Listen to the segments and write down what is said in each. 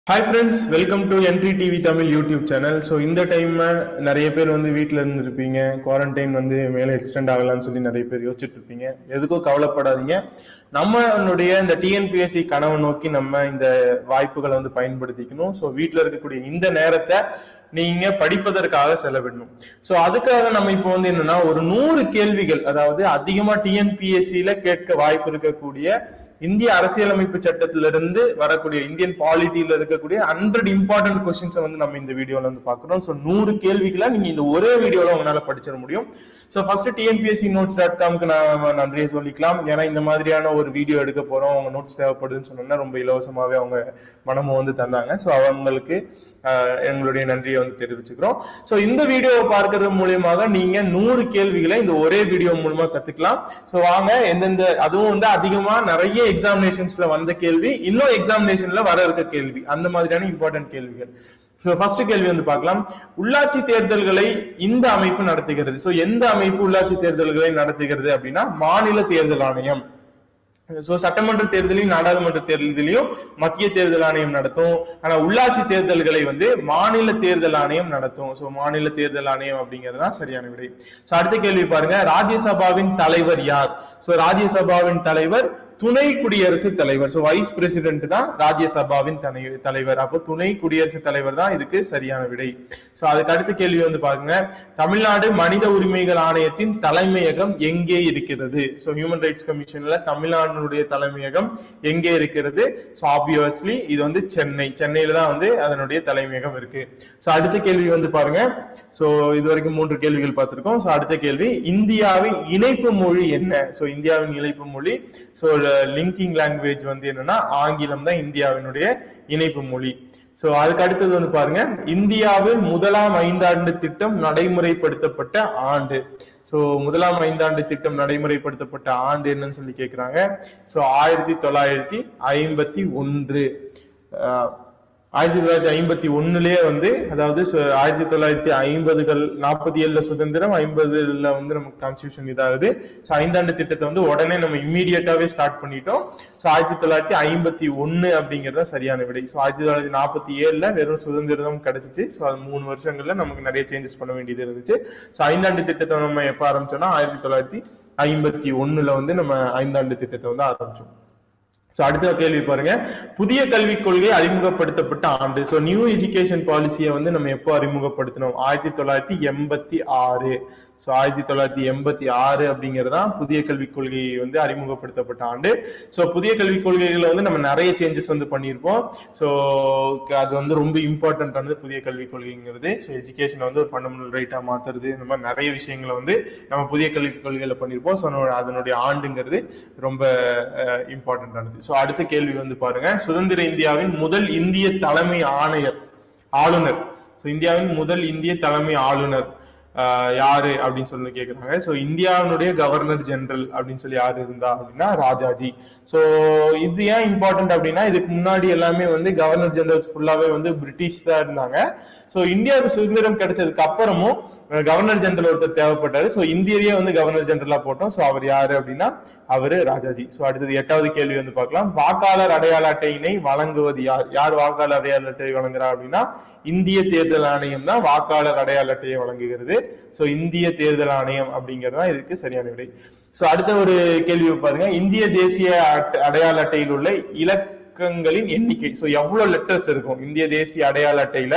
hi friends welcome to Entri TV Tamil YouTube channel so இந்த டைம்ல நிறைய பேர் வந்து வீட்டில் இருந்திருப்பீங்க குவாரண்டைன் வந்து மேலே எக்ஸ்டெண்ட் ஆகலாம்னு சொல்லி நிறைய பேர் யோசிச்சுட்டு இருப்பீங்க எதுக்கும் கவலைப்படாதீங்க நம்மளுடைய இந்த டிஎன்பிஎஸ்சி கனவை நோக்கி நம்ம இந்த வாய்ப்புகளை வந்து பயன்படுத்திக்கணும் ஸோ வீட்டில் இருக்கக்கூடிய இந்த நேரத்தை நீங்க படிப்பதற்காக செலவிடணும் ஸோ அதுக்காக நம்ம இப்போ வந்து என்னன்னா ஒரு நூறு கேள்விகள் அதாவது அதிகமா டிஎன்பிஎஸ்சியில கேட்க வாய்ப்பு இருக்கக்கூடிய இந்திய அரசியலமைப்பு சட்டத்திலிருந்து வரக்கூடிய இந்தியன் பாலிட்டியில இருக்கக்கூடிய ஹண்ட்ரட் இம்பார்ட்டன்ட் கொஸ்டின்ஸை வந்து நம்ம இந்த வீடியோல வந்து பார்க்கறோம் ஸோ நூறு கேள்விகளை நீங்க இந்த ஒரே வீடியோல உங்களால படிச்சிட முடியும் so first TNPSC notes dot காம்க்கு நான் நன்றியை சொல்லிக்கலாம் ஏன்னா இந்த மாதிரியான ஒரு வீடியோ எடுக்க போறோம் அவங்க நோட்ஸ் தேவைப்படுதுன்னு சொன்னோம்னா ரொம்ப இலவசமாவே அவங்க மனமும் வந்து தந்தாங்க ஸோ அவங்களுக்கு ஆஹ், எங்களுடைய நன்றியை வந்து தெரிவிச்சுக்கிறோம் ஸோ இந்த வீடியோவை பார்க்கறது மூலியமாக நீங்க நூறு கேள்விகளை இந்த ஒரே வீடியோ மூலமா கத்துக்கலாம் ஸோ வாங்க எந்தெந்த அதுவும் வந்து அதிகமா நிறைய எக்ஸாமினேஷன்ஸ்ல வந்த கேள்வி இன்னும் எக்ஸாமினேஷன்ல வர இருக்க கேள்வி அந்த மாதிரியான இம்பார்ட்டன்ட் கேள்விகள் ஸோ ஃபர்ஸ்ட் கேள்வி வந்து பார்க்கலாம் உள்ளாட்சி தேர்தல்களை இந்த அமைப்பு நடத்துகிறது ஸோ எந்த அமைப்பு உள்ளாட்சி தேர்தல்களை நடத்துகிறது அப்படின்னா மாநில தேர்தல் ஆணையம் சோ சட்டமன்ற தேர்தலையும் நாடாளுமன்ற தேர்தலையும் மத்திய தேர்தல் ஆணையம் நடத்தும் ஆனா உள்ளாட்சி தேர்தல்களை வந்து மாநில தேர்தல் ஆணையம் நடத்தும் சோ மாநில தேர்தல் ஆணையம் அப்படிங்கிறது தான் சரியான விடை சோ அடுத்த கேள்வி பாருங்க ராஜ்யசபாவின் தலைவர் யார் சோ ராஜ்யசபாவின் தலைவர் துணை குடியரசுத் தலைவர் சோ வைஸ் பிரசிடென்ட் தான் ராஜ்யசபாவின் தனை- தலைவர் அப்போ துணை குடியரசுத் தலைவர் தான் இதுக்கு சரியான விடை சோ அதுக்கு அடுத்த கேள்வி வந்து பாருங்க தமிழ்நாடு மனித உரிமைகள் ஆணையத்தின் தலைமையகம் எங்கே இருக்கிறது சோ ஹியூமன் ரைட்ஸ் கமிஷன்ல தமிழ்நாடுடைய தலைமையகம் எங்கே இருக்கிறது சோ ஆப்வியஸ்லி இது வந்து சென்னை சென்னையில தான் வந்து அதனுடைய தலைமையகம் இருக்கு சோ அடுத்த கேள்வி வந்து பாருங்க சோ இது வரைக்கும் மூன்று கேள்விகள் பார்த்திருக்கோம் சோ அடுத்த கேள்வி இந்தியாவின் இணைப்பு மொழி என்ன சோ இந்தியாவின் இணைப்பு மொழி சோ லிங்கிங் லாங்குவேஜ் வந்து என்னன்னா ஆங்கிலம் தான் இந்தியாவினுடைய இணைப்பு மொழி சோ அதுக்கு அடுத்தது வந்து பாருங்க இந்தியாவில் முதலாம் ஐந்தாண்டு திட்டம் நடைமுறைப்படுத்தப்பட்ட ஆண்டு சோ முதலாம் ஐந்தாண்டு திட்டம் நடைமுறைப்படுத்தப்பட்ட ஆண்டு என்னன்னு சொல்லி கேக்குறாங்க சோ ஆயிரத்தி தொள்ளாயிரத்தி ஐம்பத்தி ஒன்று ஆஹ், ஆயிரத்தி தொள்ளாயிரத்தி ஐம்பத்தி ஒண்ணுலயே வந்து அதாவது சு- ஆயிரத்தி தொள்ளாயிரத்தி ஐம்பதுகள் நாற்பத்தி ஏழுல சுதந்திரம் ஐம்பதுல வந்து நமக்கு கான்ஸ்டியூஷன் இதாகுது ஸோ ஐந்தாண்டு திட்டத்தை வந்து உடனே நம்ம இம்மீடியட்டாவே ஸ்டார்ட் பண்ணிட்டோம் ஸோ ஆயிரத்தி தொள்ளாயிரத்தி ஐம்பத்தி ஒன்னு அப்படிங்கறது தான் சரியான விடை ஸோ ஆயிரத்தி தொள்ளாயிரத்தி நாற்பத்தி ஏழுல வெறும் சுதந்திரம் கிடைச்சிச்சு ஸோ அது மூணு வருஷங்கள்ல நமக்கு நிறைய சேஞ்சஸ் பண்ண வேண்டியது இருந்துச்சு ஸோ ஐந்தாண்டு திட்டத்தை நம்ம எப்போ ஆரம்பிச்சோம்னா ஆயிரத்தி தொள்ளாயிரத்தி ஐம்பத்தி ஒண்ணுல வந்து நம்ம ஐந்தாண்டு திட்டத்தை வந்து ஆரம்பிச்சோம் சோ அடுத்த கேள்வி பாருங்க புதிய கல்விக் கொள்கை அறிமுகப்படுத்தப்பட்ட ஆண்டு சோ நியூ எஜுகேஷன் பாலிசியை வந்து நம்ம எப்போ அறிமுகப்படுத்தினோம் ஆயிரத்தி தொள்ளாயிரத்தி எண்பத்தி ஆறு சோ ஆயிரத்தி தொள்ளாயிரத்தி எண்பத்தி ஆறு அப்படிங்கிறது தான் புதிய கல்விக் கொள்கை வந்து அறிமுகப்படுத்தப்பட்ட ஆண்டு சோ புதிய கல்விக் கொள்கைகளை வந்து நம்ம நிறைய சேஞ்சஸ் வந்து பண்ணியிருப்போம் சோ அது வந்து ரொம்ப இம்பார்ட்டன்டானது புதிய கல்விக் கொள்கைங்கிறது ஸோ எஜுகேஷனை வந்து ஒரு ஃபண்டமெண்டல் ரைட்டா மாத்துறது இந்த மாதிரி நிறைய விஷயங்களை வந்து நம்ம புதிய கல்விக் கொள்கையில பண்ணியிருப்போம் ஸோ அதனுடைய ஆண்டுங்கிறது ரொம்ப இம்பார்ட்டன்டானது ஸோ அடுத்த கேள்வி வந்து பாருங்க சுதந்திர இந்தியாவின் முதல் இந்திய தலைமை ஆணையர் ஆளுநர் ஸோ இந்தியாவின் முதல் இந்திய தலைமை ஆளுநர் ஆஹ் யாரு அப்படின்னு சொல்லி கேக்குறாங்க ஸோ இந்தியாவினுடைய கவர்னர் ஜெனரல் அப்படின்னு சொல்லி யாரு இருந்தா அப்படின்னா ராஜாஜி ஸோ இது ஏன் இம்பார்ட்டன்ட் அப்படின்னா இதுக்கு முன்னாடி எல்லாமே வந்து கவர்னர் ஜெனரல்ஸ் ஃபுல்லாவே வந்து பிரிட்டிஷ் தான் இருந்தாங்க ஸோ இந்தியாவுக்கு சுதந்திரம் கிடைச்சதுக்கு அப்புறமும் அஹ், கவர்னர் ஜெனரல் ஒருத்தர் தேவைப்பட்டாரு ஸோ இந்தியரையே வந்து கவர்னர் ஜெனரலா போட்டோம் ஸோ அவர் யாரு அப்படின்னா அவரு ராஜாஜி ஸோ அடுத்தது எட்டாவது கேள்வி வந்து பார்க்கலாம் வாக்காளர் அடையாள அட்டையினை வழங்குவது யார் யார் வாக்காளர் அடையாள அட்டை வழங்குறா அப்படின்னா இந்திய தேர்தல் ஆணையம் தான் வாக்காளர் அடையாள அட்டையை வழங்குகிறது ஸோ இந்திய தேர்தல் ஆணையம் அப்படிங்கிறது தான் இதுக்கு சரியான விடை ஸோ அடுத்த ஒரு கேள்வி பாருங்க இந்திய தேசிய அட்டை- அடையாள அட்டையில் உள்ள இலக்கங்களின் எண்ணிக்கை ஸோ எவ்வளவு லெட்டர்ஸ் இருக்கும் இந்திய தேசிய அடையாள அட்டையில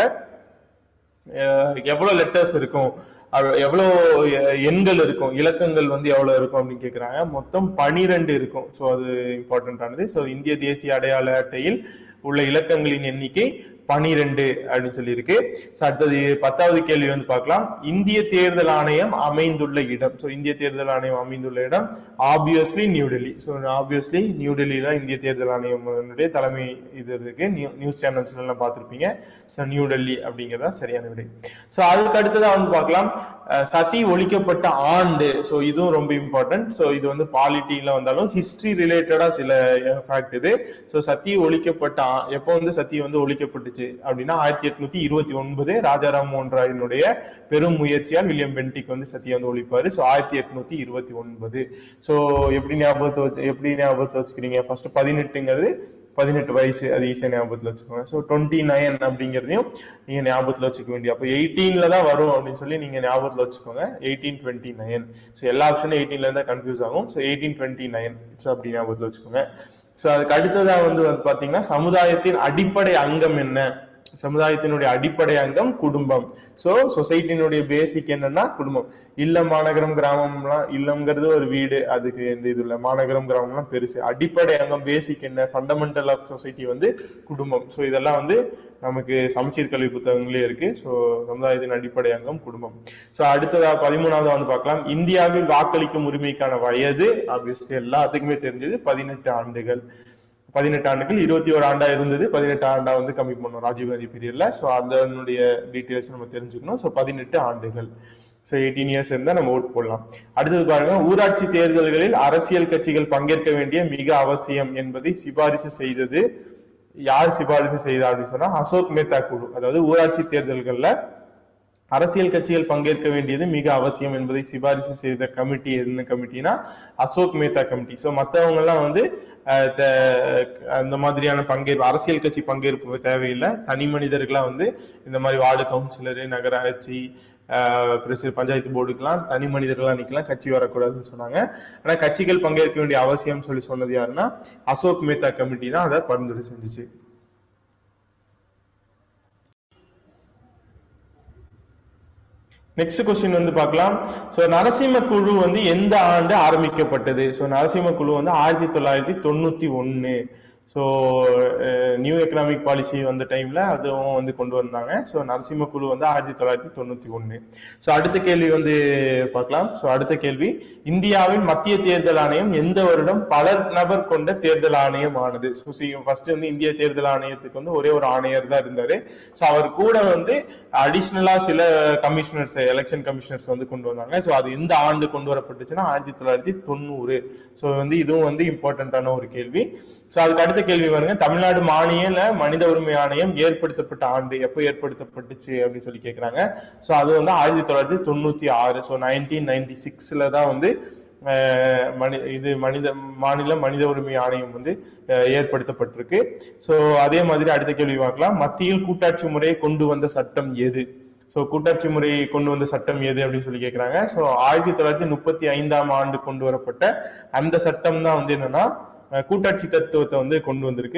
அஹ் எவ்வளவு லெட்டர்ஸ் இருக்கும் அவ்- எவ்வளவு எ- எண்கள் இருக்கும் இலக்கங்கள் வந்து எவ்வளவு இருக்கும் அப்படின்னு கேக்குறாங்க மொத்தம் பனிரெண்டு இருக்கும் ஸோ அது இம்பார்ட்டன்டானது ஸோ இந்திய தேசிய அடையாள அட்டையில் உள்ள இலக்கங்களின் எண்ணிக்கை பனிரெண்டு அப்படின்னு சொல்லியிருக்கு ஸோ அடுத்தது பத்தாவது கேள்வி வந்து பார்க்கலாம் இந்திய தேர்தல் ஆணையம் அமைந்துள்ள இடம் ஸோ இந்திய தேர்தல் ஆணையம் அமைந்துள்ள இடம் obviously New Delhi so obviously New டெல்லியில இந்திய தேர்தல் ஆணையத்தினுடைய தலைமை இது இருக்கு நியூ நியூஸ் சேனல்ஸ்ல எல்லாம் பார்த்திருப்பீங்க ஸோ நியூ டெல்லி அப்படிங்கிறதா சரியான விடை ஸோ அதுக்கு அடுத்ததா வந்து பார்க்கலாம் அஹ், சதி ஒழிக்கப்பட்ட ஆண்டு ஸோ இதுவும் ரொம்ப இம்பார்ட்டன்ட் ஸோ இது வந்து பாலிட்டியில வந்தாலும் ஹிஸ்டரி ரிலேட்டடா சில ஃபேக்ட் இது ஸோ சதி ஒழிக்கப்பட்ட ஆ- எப்போ வந்து சதி வந்து ஒழிக்கப்பட்டுச்சு அப்படின்னா ஆயிரத்தி எட்நூத்தி இருபத்தி ஒன்பது ராஜாராம் மோகன் ராயினுடைய பெரும் முயற்சியால் வில்லியம் பென்டிக் வந்து சத்தியை வந்து ஒழிப்பாரு ஸோ ஆயிரத்தி எட்நூத்தி இருபத்தி ஒன்பது ஸோ எப்படி ஞாபகத்தை வச்சு எப்படி ஞாபகத்தை வச்சுக்கிறீங்க ஃபர்ஸ்ட் பதினெட்டுங்கிறது பதினெட்டு வயசு அது ஈஸியாக ஞாபகத்தில் வச்சுக்கோங்க ஸோ டுவெண்ட்டி நைன் அப்படிங்கிறதையும் நீங்கள் ஞாபகத்தில் வச்சுக்க வேண்டிய அப்போ எயிட்டீனில் தான் வரும் அப்படின்னு சொல்லி நீங்கள் ஞாபகத்தில் வச்சுக்கோங்க எயிட்டீன் டுவெண்ட்டி நைன் ஸோ எல்லா ஆப்ஷனும் எயிட்டீன்ல இருந்தால் கன்ஃபியூஸ் ஆகும் so eighteen twenty nine so அப்படி ஞாபகத்தில் வச்சுக்கோங்க ஸோ அதுக்கு அடுத்ததா வந்து வந்து பார்த்தீங்கன்னா சமுதாயத்தின் அடிப்படை அங்கம் என்ன சமுதாயத்தினுடைய அடிப்படை அங்கம் குடும்பம் சோ சொசைட்டினுடைய பேசிக் என்னன்னா குடும்பம் இல்லம் மாநகரம் கிராமம்லாம் இல்லம்ங்கிறது ஒரு வீடு அதுக்கு எந்த இது இல்லை மாநகரம் கிராமம்லாம் பெருசு அடிப்படை அங்கம் பேசிக் என்ன ஃபண்டமெண்டல் ஆஃப் சொசைட்டி வந்து குடும்பம் ஸோ இதெல்லாம் வந்து நமக்கு சமச்சீர் கல்வி புத்தகங்களே இருக்கு ஸோ சமுதாயத்தின் அடிப்படை அங்கம் குடும்பம் ஸோ அடுத்ததா பதிமூணாவது வந்து பார்க்கலாம் இந்தியாவில் வாக்களிக்கும் உரிமைக்கான வயது ஆப்வியஸ்லி எல்லாத்துக்குமே தெரிஞ்சது பதினெட்டு ஆண்டுகள் பதினெட்டு ஆண்டுகள் இருபத்தி ஒரு ஆண்டா இருந்தது பதினெட்டு ஆண்டா வந்து கம்மி பண்ணோம் ராஜீவ்காந்தி பீரியட்ல ஸோ அதனுடைய டீட்டெயில்ஸ் நம்ம தெரிஞ்சுக்கணும் ஸோ பதினெட்டு ஆண்டுகள் ஸோ எயிட்டீன் இயர்ஸ் இருந்தால் நம்ம ஓட் போடலாம் அடுத்தது பாருங்க ஊராட்சி தேர்தல்களில் அரசியல் கட்சிகள் பங்கேற்க வேண்டிய மிக அவசியம் என்பதை சிபாரிசு செய்தது யார் சிபாரிசு செய்தா அப்படின்னு சொன்னா அசோக் மேத்தா குழு அதாவது ஊராட்சி தேர்தல்கள்ல அரசியல் கட்சிகள் பங்கேற்க வேண்டியது மிக அவசியம் என்பதை சிபாரிசு செய்த கமிட்டி என்ன கமிட்டினா அசோக் மேத்தா கமிட்டி ஸோ மற்றவங்க எல்லாம் வந்து அஹ், த- அந்த மாதிரியான பங்கேற்பு அரசியல் கட்சி பங்கேற்பு தேவையில்லை தனி மனிதர்களா வந்து இந்த மாதிரி வார்டு கவுன்சிலரு நகராட்சி பிரசிடென்ட் பஞ்சாயத்து போர்டுக்கெல்லாம் தனி மனிதர்களா நிக்கலாம் கட்சி வரக்கூடாதுன்னு சொன்னாங்க ஆனா கட்சிகள் பங்கேற்க வேண்டிய அவசியம் சொல்லி சொன்னது யாருன்னா அசோக் மேத்தா கமிட்டி தான் அதை பரிந்துரை செஞ்சுச்சு நெக்ஸ்ட் கொஸ்டின் வந்து பார்க்கலாம் ஸோ நரசிம்ம குழு வந்து எந்த ஆண்டு ஆரம்பிக்கப்பட்டது ஸோ நரசிம்ம குழு வந்து ஆயிரத்தி தொள்ளாயிரத்தி தொண்ணூத்தி ஒன்னு ஸோ நியூ எக்கனாமிக் பாலிசி வந்த டைம்ல அதுவும் வந்து கொண்டு வந்தாங்க ஸோ நரசிம்ம குழு வந்து ஆயிரத்தி தொள்ளாயிரத்தி தொண்ணூத்தி ஒன்னு ஸோ அடுத்த கேள்வி வந்து பார்க்கலாம் ஸோ அடுத்த கேள்வி இந்தியாவின் மத்திய தேர்தல் ஆணையம் எந்த வருடம் பல நபர் கொண்ட தேர்தல் ஆணையம் ஆனது ஸோ ஃபர்ஸ்ட் வந்து இந்திய தேர்தல் ஆணையத்துக்கு வந்து ஒரே ஒரு ஆணையர் தான் இருந்தாரு ஸோ அவர் கூட வந்து அடிஷ்னலா சில கமிஷனர்ஸ் எலெக்ஷன் கமிஷனர்ஸ் வந்து கொண்டு வந்தாங்க ஸோ அது எந்த ஆண்டு கொண்டு வரப்பட்டுச்சுன்னா ஆயிரத்தி தொள்ளாயிரத்தி தொண்ணூறு ஸோ வந்து இதுவும் வந்து இம்பார்ட்டன்டான ஒரு கேள்வி ஸோ அதுக்கு அடுத்த கேள்வி பாருங்க தமிழ்நாடு மாநில மனித உரிமை ஆணையம் ஏற்படுத்தப்பட்ட ஆண்டு எப்போ ஏற்படுத்தப்பட்டுச்சு அப்படின்னு சொல்லி கேட்குறாங்க ஸோ அது வந்து ஆயிரத்தி தொள்ளாயிரத்தி தொண்ணூத்தி ஆறு ஸோ நைன்டீன் நைன்டி சிக்ஸ்ல தான் வந்து அஹ், மனி இது மனித மாநில மனித உரிமை ஆணையம் வந்து அஹ், ஏற்படுத்தப்பட்டிருக்கு ஸோ அதே மாதிரி அடுத்த கேள்வி பார்க்கலாம் மத்தியில் கூட்டாட்சி முறையை கொண்டு வந்த சட்டம் எது ஸோ கூட்டாட்சி முறையை கொண்டு வந்த சட்டம் எது அப்படின்னு சொல்லி கேட்குறாங்க ஸோ ஆயிரத்தி தொள்ளாயிரத்தி முப்பத்தி ஐந்தாம் ஆண்டு கொண்டு வரப்பட்ட அந்த சட்டம் தான் வந்து என்னன்னா அஹ், கூட்டாட்சி தத்துவத்தை வந்து கொண்டு வந்திருக்கு